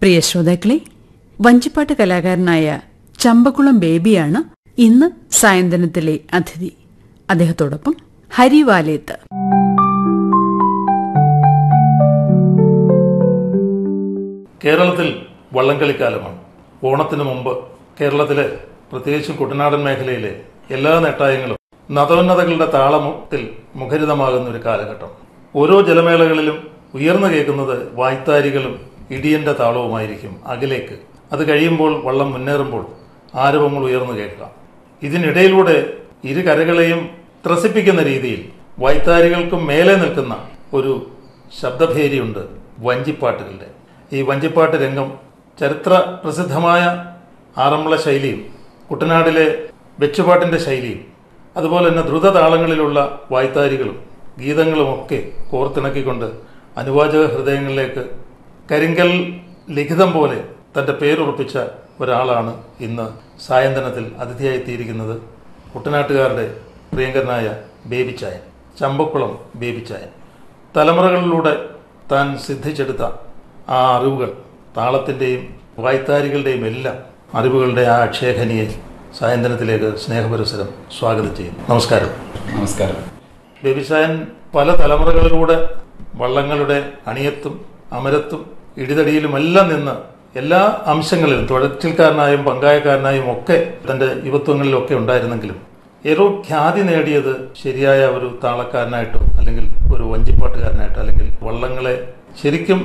പ്രിയ ശ്രോതാക്കളെ വഞ്ചിപ്പാട്ട് കലാകാരനായ ചമ്പക്കുളം ബേബിയാണ് ഇന്ന് സായന്തനത്തിലെ അതിഥി അദ്ദേഹത്തോടൊപ്പം ഹരിവാലേത്ത് കേരളത്തിൽ വള്ളംകളിക്കാലമാണ് ഓണത്തിന് മുമ്പ് കേരളത്തിലെ പ്രത്യേകിച്ചും കുട്ടനാടൻ മേഖലയിലെ എല്ലാ നെട്ടായങ്ങളും നദോന്നതകളുടെ താളത്തിൽ മുഖരിതമാകുന്ന ഒരു കാലഘട്ടം ഓരോ ജലമേളകളിലും ഉയർന്നു കേൾക്കുന്നത് വായ്ത്താരികളും ഇടിയന്റെ താളവുമായിരിക്കും അകലേക്ക് അത് കഴിയുമ്പോൾ വള്ളം മുന്നേറുമ്പോൾ ആരവങ്ങൾ ഉയർന്നു കേൾക്കാം ഇതിനിടയിലൂടെ ഇരു കരകളെയും ത്രസിപ്പിക്കുന്ന രീതിയിൽ വായ്ത്താരികൾക്കും മേലെ നിൽക്കുന്ന ഒരു ശബ്ദഭേരിയുണ്ട് വഞ്ചിപ്പാട്ടുകളുടെ ഈ വഞ്ചിപ്പാട്ട് രംഗം ചരിത്ര പ്രസിദ്ധമായ ആറന്മുള ശൈലിയും കുട്ടനാടിലെ വെച്ചുപാട്ടിന്റെ ശൈലിയും അതുപോലെ തന്നെ ദ്രുതതാളങ്ങളിലുള്ള വായ്ത്താരികളും ഗീതങ്ങളുമൊക്കെ കോർത്തിണക്കിക്കൊണ്ട് അനുവാചക ഹൃദയങ്ങളിലേക്ക് കരിങ്കൽ ലിഖിതം പോലെ തന്റെ പേരുറപ്പിച്ച ഒരാളാണ് ഇന്ന് സായന്തനത്തിൽ അതിഥിയായി എത്തിയിരിക്കുന്നത് കുട്ടനാട്ടുകാരുടെ പ്രിയങ്കരനായ ബേബിച്ചായൻ ചമ്പക്കുളം ബേബിച്ചായൻ തലമുറകളിലൂടെ താൻ സിദ്ധിച്ചെടുത്ത ആ അറിവുകൾ താളത്തിൻ്റെയും വായ്ത്താരികളുടെയും എല്ലാം അറിവുകളുടെ ആ അക്ഷയഖനിയെ സായന്തനത്തിലേക്ക് സ്നേഹപുരസരം സ്വാഗതം ചെയ്യുന്നു നമസ്കാരം നമസ്കാരം ബേബിസായൻ പല തലമുറകളിലൂടെ വള്ളങ്ങളുടെ അണിയത്തും അമരത്തും ഇടിതടിയിലുമെല്ലാം നിന്ന് എല്ലാ അംശങ്ങളിലും തുഴച്ചിൽക്കാരനായും പങ്കായക്കാരനായും ഒക്കെ തന്റെ യുവത്വങ്ങളിലൊക്കെ ഉണ്ടായിരുന്നെങ്കിലും ഏറെ ഖ്യാതി നേടിയത് ശരിയായ ഒരു താളക്കാരനായിട്ടോ അല്ലെങ്കിൽ ഒരു വഞ്ചിപ്പാട്ടുകാരനായിട്ടോ അല്ലെങ്കിൽ വള്ളങ്ങളെ ശരിക്കും